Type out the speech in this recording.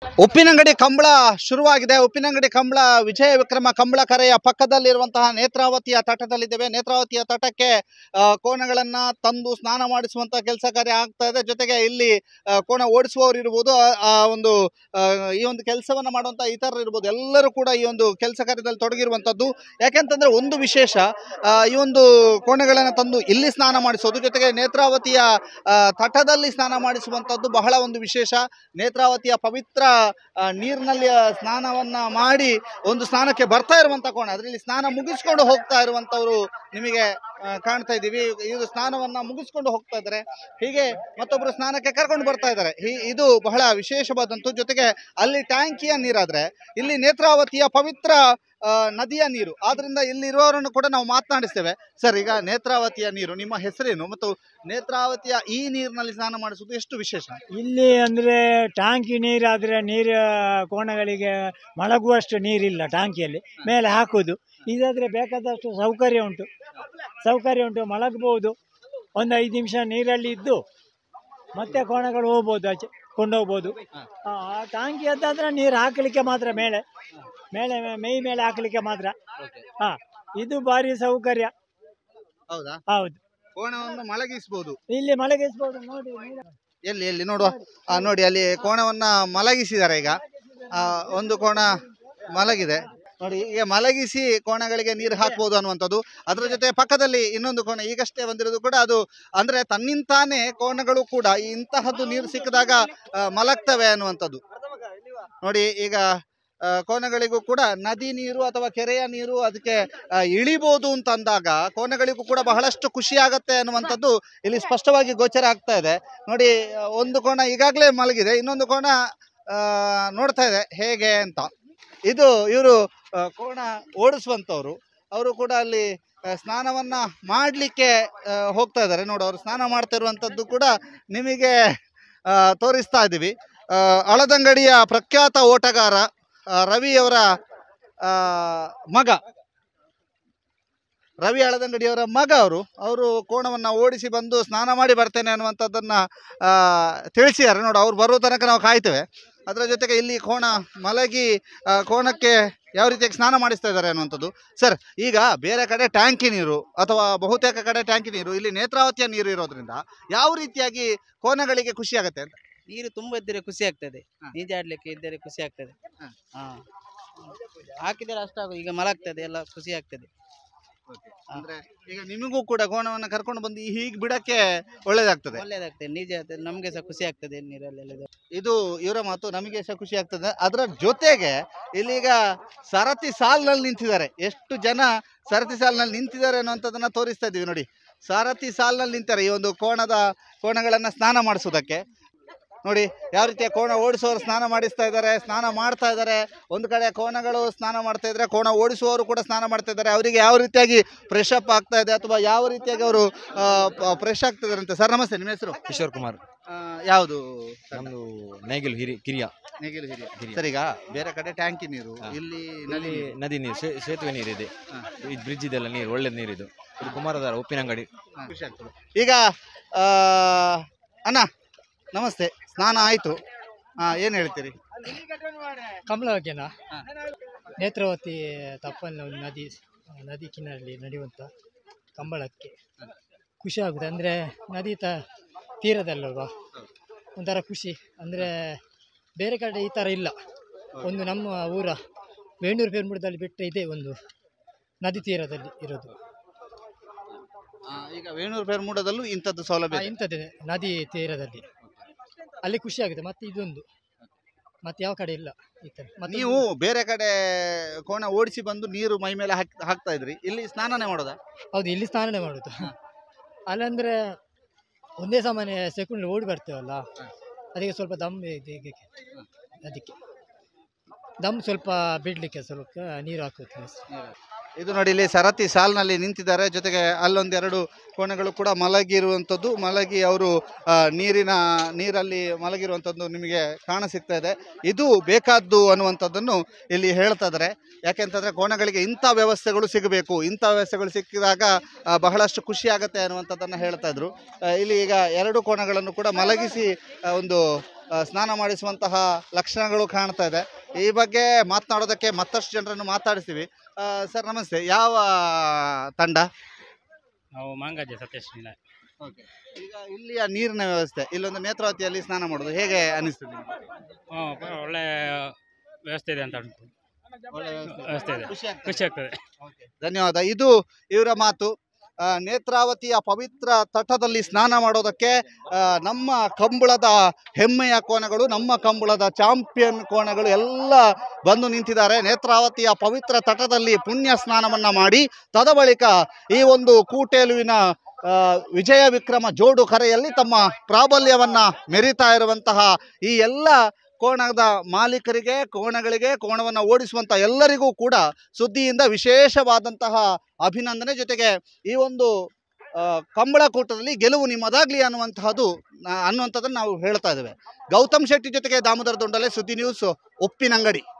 ಉಪ್ಪಿನಂಗಡಿ ಕಂಬಳ ಶುರುವಾಗಿದೆ ಉಪ್ಪಿನಂಗಡಿ ಕಂಬಳ ವಿಜಯ ವಿಕ್ರಮ ಕಂಬಳ ಕರೆಯ ಪಕ್ಕದಲ್ಲಿರುವಂತಹ ನೇತ್ರಾವತಿಯ ತಟದಲ್ಲಿದ್ದೇವೆ ನೇತ್ರಾವತಿಯ ತಟಕ್ಕೆ ಆ, ಕೋಣಗಳನ್ನ ತಂದು ಸ್ನಾನ ಮಾಡಿಸುವಂತಹ ಕೆಲಸ ಕಾರ್ಯ ಆಗ್ತಾ ಇದೆ ಜೊತೆಗೆ ಇಲ್ಲಿ ಆ, ಕೋಣ ಓಡಿಸುವವರು ಇರ್ಬೋದು ಆ- ಆ ಒಂದು ಆ, ಈ ಒಂದು ಕೆಲಸವನ್ನ ಮಾಡುವಂತ ಇತರರು ಇರ್ಬೋದು ಎಲ್ಲರೂ ಕೂಡ ಈ ಒಂದು ಕೆಲಸ ಕಾರ್ಯದಲ್ಲಿ ತೊಡಗಿರುವಂತದ್ದು ಯಾಕೆಂತಂದ್ರೆ ಒಂದು ವಿಶೇಷ ಆ, ಈ ಒಂದು ಕೋಣೆಗಳನ್ನ ತಂದು ಇಲ್ಲಿ ಸ್ನಾನ ಮಾಡಿಸೋದು ಜೊತೆಗೆ ನೇತ್ರಾವತಿಯ ಆ, ತಟದಲ್ಲಿ ಸ್ನಾನ ಮಾಡಿಸುವಂತದ್ದು ಬಹಳ ಒಂದು ವಿಶೇಷ ನೇತ್ರಾವತಿಯ ಪವಿತ್ರ ಆ, ನೀರಿನಲ್ಲಿ ಆ, ಸ್ನಾನವನ್ನ ಮಾಡಿ ಒಂದು ಸ್ನಾನಕ್ಕೆ ಬರ್ತಾ ಇರುವಂತ ಕೋಣ ಅದರಲ್ಲಿ ಸ್ನಾನ ಮುಗಿಸ್ಕೊಂಡು ಹೋಗ್ತಾ ಇರುವಂತವರು ನಿಮಗೆ ಆ, ಕಾಣ್ತಾ ಇದ್ದೀವಿ ಇದು ಸ್ನಾನವನ್ನ ಮುಗಿಸ್ಕೊಂಡು ಹೋಗ್ತಾ ಇದ್ದಾರೆ ಹೀಗೆ ಮತ್ತೊಬ್ರು ಸ್ನಾನಕ್ಕೆ ಕರ್ಕೊಂಡು ಬರ್ತಾ ಇದ್ದಾರೆ ಹಿ- ಇದು ಬಹಳ ವಿಶೇಷವಾದಂತು ಜೊತೆಗೆ ಅಲ್ಲಿ ಟ್ಯಾಂಕಿಯ ನೀರಾದ್ರೆ ಇಲ್ಲಿ ನೇತ್ರಾವತಿಯ ಪವಿತ್ರ ಆ, ನದಿಯ ನೀರು ಆದ್ರಿಂದ ಇಲ್ಲಿ ಇರುವವರನ್ನು ಕೂಡ ನಾವು ಮಾತನಾಡಿಸ್ತೇವೆ ಸರ್ ಈಗ ನೇತ್ರಾವತಿಯ ನೀರು ನಿಮ್ಮ ಹೆಸರೇನು ಮತ್ತು ನೇತ್ರಾವತಿಯ ಈ ನೀರಿನಲ್ಲಿ ಸ್ನಾನ ಮಾಡಿಸುವುದು ಎಷ್ಟು ವಿಶೇಷ ಇಲ್ಲಿ ಅಂದರೆ ಟ್ಯಾಂಕಿ ನೀರಾದರೆ ನೀರು ಕೋಣಗಳಿಗೆ ಮಲಗುವಷ್ಟು ನೀರಿಲ್ಲ ಟ್ಯಾಂಕಿಯಲ್ಲಿ ಮೇಲೆ ಹಾಕುವುದು ಇದಾದರೆ ಬೇಕಾದಷ್ಟು ಸೌಕರ್ಯ ಉಂಟು ಸೌಕರ್ಯ ಉಂಟು ಮಲಗಬಹುದು ಒಂದು ಐದು ನಿಮಿಷ ನೀರಲ್ಲಿ ಇದ್ದು ಮತ್ತೆ ಕೋಣಗಳು ಹೋಗ್ಬೋದು ಆಚೆ ಕೊಂಡೋಗ್ಬೋದು ಆ ಆ ಟ್ಯಾಂಕಿ ಅದಾದ್ರೆ ನೀರು ಹಾಕಲಿಕ್ಕೆ ಮಾತ್ರ ಮೇಲೆ ಮೇಲೆ ಮೈ ಮೇಲೆ ಹಾಕಲಿಕ್ಕೆ ಮಾತ್ರ ಹಾಂ ಇದು ಭಾರಿ ಸೌಕರ್ಯ ಹೌದಾ ಹೌದು ಕೋಣವನ್ನು ಮಲಗಿಸಬಹುದು ಇಲ್ಲಿ ಮಲಗಿಸ್ಬೋದು ನೋಡಿ ನೀರು- ಎಲ್ಲಿ ಎಲ್ಲಿ ನೋಡುವ ಆ, ನೋಡಿ ಅಲ್ಲಿ ಕೋಣವನ್ನ ಮಲಗಿಸಿದ್ದಾರೆ ಈಗ ಆ, ಒಂದು ಕೋಣ ಮಲಗಿದೆ ನೋಡಿ ಈಗ ಮಲಗಿಸಿ ಕೋಣಗಳಿಗೆ ನೀರು ಹಾಕ್ಬೋದು ಅನ್ನುವಂಥದ್ದು ಅದರ ಜೊತೆ ಪಕ್ಕದಲ್ಲಿ ಇನ್ನೊಂದು ಕೋಣ ಈಗಷ್ಟೇ ಬಂದಿರೋದು ಕೂಡ ಅದು ಅಂದ್ರೆ ತನ್ನಿಂತಾನೇ ಕೋಣಗಳು ಕೂಡ ಇಂತಹದ್ದು ನೀರು ಸಿಕ್ಕಿದಾಗ ಆ, ಮಲಗ್ತವೆ ಅನ್ನುವಂಥದ್ದು ನೋಡಿ ಈಗ ಆ, ಕೋಣಗಳಿಗೂ ಕೂಡ ನದಿ ನೀರು ಅಥವಾ ಕೆರೆಯ ನೀರು ಅದಕ್ಕೆ ಆ, ಇಳಿಬೋದು ಅಂತ ಅಂದಾಗ ಕೋಣಗಳಿಗೂ ಕೂಡ ಬಹಳಷ್ಟು ಖುಷಿ ಆಗತ್ತೆ ಅನ್ನುವಂಥದ್ದು ಇಲ್ಲಿ ಸ್ಪಷ್ಟವಾಗಿ ಗೋಚರ ಆಗ್ತಾ ಇದೆ ನೋಡಿ ಆ, ಒಂದು ಕೋಣ ಈಗಾಗಲೇ ಮಲಗಿದೆ ಇನ್ನೊಂದು ಕೋಣ ಆ, ನೋಡ್ತಾ ಇದೆ ಹೇಗೆ ಅಂತ ಇದು ಇವರು ಕೋಣ ಓಡಿಸುವಂಥವ್ರು ಅವರು ಕೂಡ ಅಲ್ಲಿ ಆ, ಸ್ನಾನವನ್ನ ಮಾಡಲಿಕ್ಕೆ ಹೋಗ್ತಾ ಇದ್ದಾರೆ ನೋಡು ಅವರು ಸ್ನಾನ ಮಾಡ್ತಾ ಇರುವಂಥದ್ದು ಕೂಡ ನಿಮಗೆ ಆ, ತೋರಿಸ್ತಾ ಇದ್ದೀವಿ ಆ, ಅಳದಂಗಡಿಯ ಪ್ರಖ್ಯಾತ ಓಟಗಾರ ಆ, ರವಿಯವರ ಆ, ಮಗ ರವಿ ಅಳದಂಗಡಿಯವರ ಮಗ ಅವರು ಅವರು ಕೋಣವನ್ನು ಓಡಿಸಿ ಬಂದು ಸ್ನಾನ ಮಾಡಿ ಬರ್ತೇನೆ ಅನ್ನುವಂಥದ್ದನ್ನ ಆ, ತಿಳಿಸಿದ್ದಾರೆ ನೋಡು ಅವ್ರು ಬರೋ ತನಕ ನಾವು ಕಾಯ್ತೇವೆ ಅದರ ಜೊತೆಗೆ ಇಲ್ಲಿ ಕೋಣ ಮಲಗಿ ಆ, ಕೋಣಕ್ಕೆ ಯಾವ ರೀತಿಯಾಗಿ ಸ್ನಾನ ಮಾಡಿಸ್ತಾ ಇದ್ದಾರೆ ಅನ್ನುವಂಥದ್ದು ಸರ್ ಈಗ ಬೇರೆ ಕಡೆ ಟ್ಯಾಂಕಿ ನೀರು ಅಥವಾ ಬಹುತೇಕ ಕಡೆ ಟ್ಯಾಂಕಿ ನೀರು ಇಲ್ಲಿ ನೇತ್ರಾವತಿಯ ನೀರು ಇರೋದ್ರಿಂದ ಯಾವ ರೀತಿಯಾಗಿ ಕೋಣಗಳಿಗೆ ಖುಷಿ ಆಗುತ್ತೆ ಅಂತ ನೀರು ತುಂಬ ಇದ್ದರೆ ಖುಷಿ ಆಗ್ತದೆ ಹ. ಈಜಾಡ್ಲಿಕ್ಕೆ ಇದ್ದರೆ ಖುಷಿ ಆಗ್ತದೆ ಹ. ಹಾ ಹಾಕಿದರೆ ಅಷ್ಟಾಗು ಈಗ ಮಲಗ್ತದೆ ಎಲ್ಲ ಖುಷಿ ಆಗ್ತದೆ ಅಂದ್ರೆ ಈಗ ನಿಮಗೂ ಕೂಡ ಕೋಣವನ್ನು ಕರ್ಕೊಂಡು ಬಂದು ಹೀಗೆ ಬಿಡಕ್ಕೆ ಒಳ್ಳೇದಾಗ್ತದೆ ಒಳ್ಳೇದಾಗ್ತದೆ ನಿಜ ಆಗ್ತದೆ ನಮಗೆ ಸಹ ಖುಷಿ ಆಗ್ತದೆ ನೀರಲ್ಲೆಲ್ಲ ಇದು. ಇದು ಇವರ ಮಾತು ನಮಗೆ ಸಹ ಖುಷಿ ಆಗ್ತದೆ ಅದರ ಜೊತೆಗೆ ಇಲ್ಲೀಗ ಸರತಿ ಸಾಲಿನಲ್ಲಿ ನಿಂತಿದ್ದಾರೆ ಎಷ್ಟು ಜನ ಸರತಿ ಸಾಲಿನಲ್ಲಿ ನಿಂತಿದ್ದಾರೆ ಅನ್ನುವಂಥದ್ದನ್ನ ತೋರಿಸ್ತಾ ಇದೀವಿ ನೋಡಿ ಸಾರಥಿ ಸಾಲಿನಲ್ಲಿ ನಿಂತಾರೆ ಈ ಒಂದು ಕೋಣದ ಕೋಣಗಳನ್ನ ಸ್ನಾನ ಮಾಡಿಸೋದಕ್ಕೆ ನೋಡಿ ಯಾವ ರೀತಿಯ ಕೋಣ ಓಡಿಸುವವರು ಸ್ನಾನ ಮಾಡಿಸ್ತಾ ಇದ್ದಾರೆ ಸ್ನಾನ ಮಾಡ್ತಾ ಇದ್ದಾರೆ ಒಂದು ಕಡೆ ಕೋಣಗಳು ಸ್ನಾನ ಮಾಡ್ತಾ ಇದ್ದಾರೆ ಕೋಣ ಓಡಿಸುವವರು ಕೂಡ ಸ್ನಾನ ಮಾಡ್ತಾ ಇದ್ದಾರೆ ಅವರಿಗೆ ಯಾವ ರೀತಿಯಾಗಿ ಫ್ರೆಶ್ ಅಪ್ ಆಗ್ತಾ ಇದೆ ಅಥವಾ ಯಾವ ರೀತಿಯಾಗಿ ಅವರು ಫ್ರೆಶ್ ಆಗ್ತಿದ್ದಾರೆ ಅಂತ ಸರ್ ನಮಸ್ತೆ ನಿಮ್ಮ ಹೆಸರು ಕಿಶೋರ್ ಕುಮಾರ್ ಆ, ಯಾವುದು ನಮ್ದು ನೇಗಿಲು ಹಿರಿ ಕಿರಿಯ ನೇಗಿಲು ಹಿರಿಯ ಹಿರಿಯ. ಸರ್ ಈಗ ಬೇರೆ ಕಡೆ ಟ್ಯಾಂಕಿ ನೀರು ಹಾ. ಇಲ್ಲಿ ಇಲ್ಲಿ ನದಿ ನದಿ ನೀರು ಸೇ- ಸೇತುವೆ ನೀರಿದೆ ಹಾ. ಇದು ಬ್ರಿಡ್ಜ್ ಇದೆಲ್ಲ ನೀರು ಒಳ್ಳೆ ನೀರಿದು ಇದು ಕುಮಾರಧಾರ ಉಪ್ಪಿನಂಗಡಿ ಹಾ, ಖುಷಿ ಆಗ್ತದೆ ಈಗ ಆ, ಅಣ್ಣ ನಮಸ್ತೆ ಸ್ನಾನ ಆಯ್ತು ಹಾ ಏನ್ ಹೇಳ್ತೀರಿ ಕಮಲ ಬಗ್ಗೆನಾ ಹಾ. ನೇತ್ರಾವತಿ ತಪ್ಪಲಿನ ಒಂದು ನದಿ ನದಿ ಕಿನಾರಲ್ಲಿ ನಡೆಯುವಂಥ ಕಂಬಳಕ್ಕೆ ಖುಷಿ ಆಗುತ್ತೆ ಅಂದರೆ ನದಿ ತ ತೀರದಲ್ಲಲ್ವಾ ಒಂಥರ ಖುಷಿ ಅಂದರೆ ಬೇರೆ ಕಡೆ ಈ ಥರ ಇಲ್ಲ ಒಂದು ನಮ್ಮ ಊರ ಬೇಣೂರು ಪೇರ್ಮುಡದಲ್ಲಿ ಬಿಟ್ಟರೆ ಇದೆ ಒಂದು ನದಿ ತೀರದಲ್ಲಿ ಇರೋದು ಆ, ಈಗ ವೇಣೂರು ಪೇರ್ಮೂಡದಲ್ಲೂ ಇಂಥದ್ದು ಸೌಲಭ್ಯ ಆ, ಇದೆ. ಇಂಥದ್ದೇ ನದಿ ತೀರದಲ್ಲಿ ಅಲ್ಲಿ ಖುಷಿ ಆಗುತ್ತೆ ಮತ್ತೆ ಇದೊಂದು ಮತ್ತೆ ಯಾವ ಕಡೆ ಇಲ್ಲ ಈ ಥರ ಮತ್ತೆ ನೀವು ಬೇರೆ ಕಡೆ ಕೋಣ ಓಡಿಸಿ ಬಂದು ನೀರು ಮೈ ಮೇಲೆ ಹಾಕ್ ಹಾಕ್ತಾ ಇದ್ರಿ ಇಲ್ಲಿ ಸ್ನಾನನೇ ಮಾಡೋದಾ ಹೌದು ಇಲ್ಲಿ ಸ್ನಾನನೇ ಮಾಡೋದು ಅಲ್ಲಂದ್ರೆ ಒಂದೇ ಸಾಮಾನ್ಯ ಸೆಕೆಂಡ್ ಓಡಿ ಬರ್ತೇವಲ್ಲ ಅದಕ್ಕೆ ಸ್ವಲ್ಪ ದಮ್ ಇದೆ ಹೀಗೆ ಅದಕ್ಕೆ ದಮ್ ಸ್ವಲ್ಪ ಬಿಡಲಿಕ್ಕೆ ಸ್ವಲ್ಪ ನೀರು ಹಾಕುತ್ತೆ ಇದು ನೋಡಿ ಇಲ್ಲಿ ಸರತಿ ಸಾಲಿನಲ್ಲಿ ನಿಂತಿದ್ದಾರೆ ಜೊತೆಗೆ ಅಲ್ಲೊಂದೆರಡು ಕೋಣೆಗಳು ಕೂಡ ಮಲಗಿರುವಂಥದ್ದು ಮಲಗಿ ಅವರು ಆ, ನೀರಿನ ನೀರಲ್ಲಿ ಮಲಗಿರುವಂಥದ್ದು ನಿಮಗೆ ಕಾಣ ಸಿಗ್ತಾ ಇದೆ ಇದು ಬೇಕಾದ್ದು ಅನ್ನುವಂಥದ್ದನ್ನು ಇಲ್ಲಿ ಹೇಳ್ತಾ ಇದ್ದಾರೆ ಯಾಕೆಂತಂದ್ರೆ ಕೋಣಗಳಿಗೆ ಇಂಥ ವ್ಯವಸ್ಥೆಗಳು ಸಿಗಬೇಕು ಇಂಥ ವ್ಯವಸ್ಥೆಗಳು ಸಿಕ್ಕಿದಾಗ ಆ, ಬಹಳಷ್ಟು ಖುಷಿ ಆಗುತ್ತೆ ಅನ್ನುವಂಥದ್ದನ್ನು ಹೇಳ್ತಾ ಇದ್ರು ಆ, ಇಲ್ಲಿ ಈಗ ಎರಡು ಕೋಣಗಳನ್ನು ಕೂಡ ಮಲಗಿಸಿ ಆ, ಒಂದು ಆ, ಸ್ನಾನ ಮಾಡಿಸುವಂತಹ ಲಕ್ಷಣಗಳು ಕಾಣ್ತಾ ಇದೆ ಈ ಬಗ್ಗೆ ಮಾತನಾಡೋದಕ್ಕೆ ಮತ್ತಷ್ಟು ಜನರನ್ನು ಮಾತಾಡಿಸ್ತೀವಿ ಆ, ಸರ್ ನಮಸ್ತೆ ಯಾವ ತಂಡ ನಾವು ಮಾಂಗಜ್ಜ ಸತೀಶ್ ನೀಲ ಈಗ ಇಲ್ಲಿಯ ನೀರಿನ ವ್ಯವಸ್ಥೆ ಇಲ್ಲೊಂದು ನೇತ್ರಾವತಿಯಲ್ಲಿ ಸ್ನಾನ ಮಾಡೋದು ಹೇಗೆ ಅನಿಸ್ತದೆ ನಿಮ್ಗೆ? ಹ್ಞೂ ಪ- ಒಳ್ಳೆ ವ್ಯವಸ್ಥೆ ಇದೆ ಅಂತ ಉಂಟು ವ್ಯವಸ್ಥೆ ಇದೆ ಖುಷಿ ಆಗ್ತದೆ. ಖುಷಿ ಆಗ್ತದೆ ಧನ್ಯವಾದ ಇದು ಇವರ ಮಾತು ಆ, ನೇತ್ರಾವತಿಯ ಪವಿತ್ರ ತಟದಲ್ಲಿ ಸ್ನಾನ ಮಾಡೋದಕ್ಕೆ ಆ, ನಮ್ಮ ಕಂಬಳದ ಹೆಮ್ಮೆಯ ಕೋಣಗಳು ನಮ್ಮ ಕಂಬಳದ ಚಾಂಪಿಯನ್ ಕೋಣಗಳು ಎಲ್ಲ ಬಂದು ನಿಂತಿದ್ದಾರೆ ನೇತ್ರಾವತಿಯ ಪವಿತ್ರ ತಟದಲ್ಲಿ ಪುಣ್ಯ ಸ್ನಾನವನ್ನ ಮಾಡಿ ತದ ಬಳಿಕ ಈ ಒಂದು ಕೂಟೇಲುವಿನ ಆ, ವಿಜಯ ವಿಕ್ರಮ ಜೋಡು ಕರೆಯಲ್ಲಿ ತಮ್ಮ ಪ್ರಾಬಲ್ಯವನ್ನ ಮೆರಿತಾ ಇರುವಂತಹ ಈ ಎಲ್ಲ ಕೋಣದ ಮಾಲೀಕರಿಗೆ ಕೋಣಗಳಿಗೆ ಕೋಣವನ್ನು ಓಡಿಸುವಂತ ಎಲ್ಲರಿಗೂ ಕೂಡ ಸುದ್ದಿಯಿಂದ ವಿಶೇಷವಾದಂತಹ ಅಭಿನಂದನೆ ಜೊತೆಗೆ ಈ ಒಂದು ಆ, ಕಂಬಳ ಕೂಟದಲ್ಲಿ ಗೆಲುವು ನಿಮ್ಮದಾಗ್ಲಿ ಅನ್ನುವಂತಹದ್ದು ಆ, ಅನ್ನುವಂಥದ್ದನ್ನು ನಾವು ಹೇಳ್ತಾ ಇದ್ದೇವೆ ಗೌತಮ್ ಶೆಟ್ಟಿ ಜೊತೆಗೆ ದಾಮೋದರ ದೊಂಡಲೆ ಸುದ್ದಿ ನ್ಯೂಸ್ ಉಪ್ಪಿನಂಗಡಿ